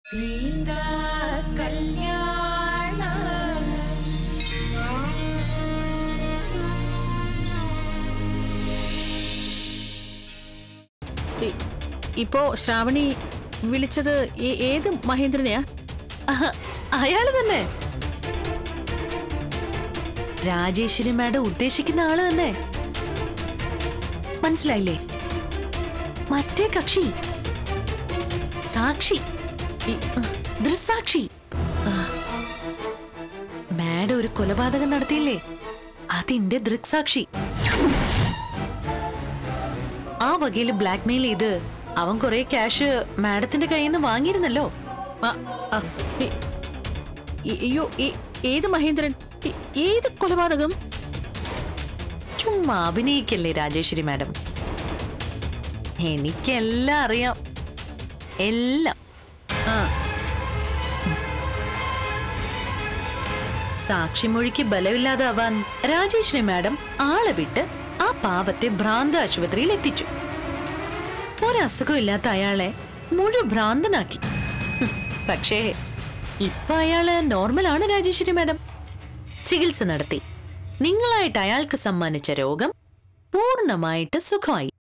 സീതാ കല്യാണ ഇ- ഇപ്പോ ശ്രാവണി വിളിച്ചത് ഏ- ഏത് മഹേന്ദ്രനെയാ അഹ, അയാള് തന്നെ രാജേശ്വരി മാഡം ഉദ്ദേശിക്കുന്ന ആള് തന്നെ മനസ്സിലായില്ലേ മറ്റേ കക്ഷി സാക്ഷി ഈ, ദൃസാക്ഷി മാഡം ഒരു കൊലപാതകം നടത്തിയില്ലേ അതിന്റെ ദൃക്സാക്ഷി ആ വകയില് ബ്ലാക്ക്മെയിൽ ചെയ്ത് അവൻ കുറെ ക്യാഷ് മാഡത്തിന്റെ കയ്യിൽ നിന്ന് വാങ്ങിയിരുന്നല്ലോ ആ, ആ, ഇ- ഇ- അയ്യോ ഏ- ഏത് മഹേന്ദ്രൻ ഇ- ഏത് കൊലപാതകം ചുമ്മാ അഭിനയിക്കല്ലേ രാജേശ്വരി മാഡം എനിക്കെല്ലാം അറിയാം എല്ലാം ആ സാക്ഷിമൊഴിക്ക് ബലമില്ലാതാവാൻ രാജേശ്വരി മാഡം ആളെ വിട്ട് ആ പാവത്തെ ഭ്രാന്ത ആശുപത്രിയിൽ എത്തിച്ചു ഒരസുഖം ഇല്ലാത്ത അയാളെ മുഴു ഭ്രാന്തനാക്കി ഹും, പക്ഷേ ഇപ്പൊ അയാള് നോർമലാണ് രാജേശ്വരി മാഡം ചികിത്സ നടത്തി നിങ്ങളായിട്ട് അയാൾക്ക് സമ്മാനിച്ച രോഗം പൂർണ്ണമായിട്ട് സുഖമായി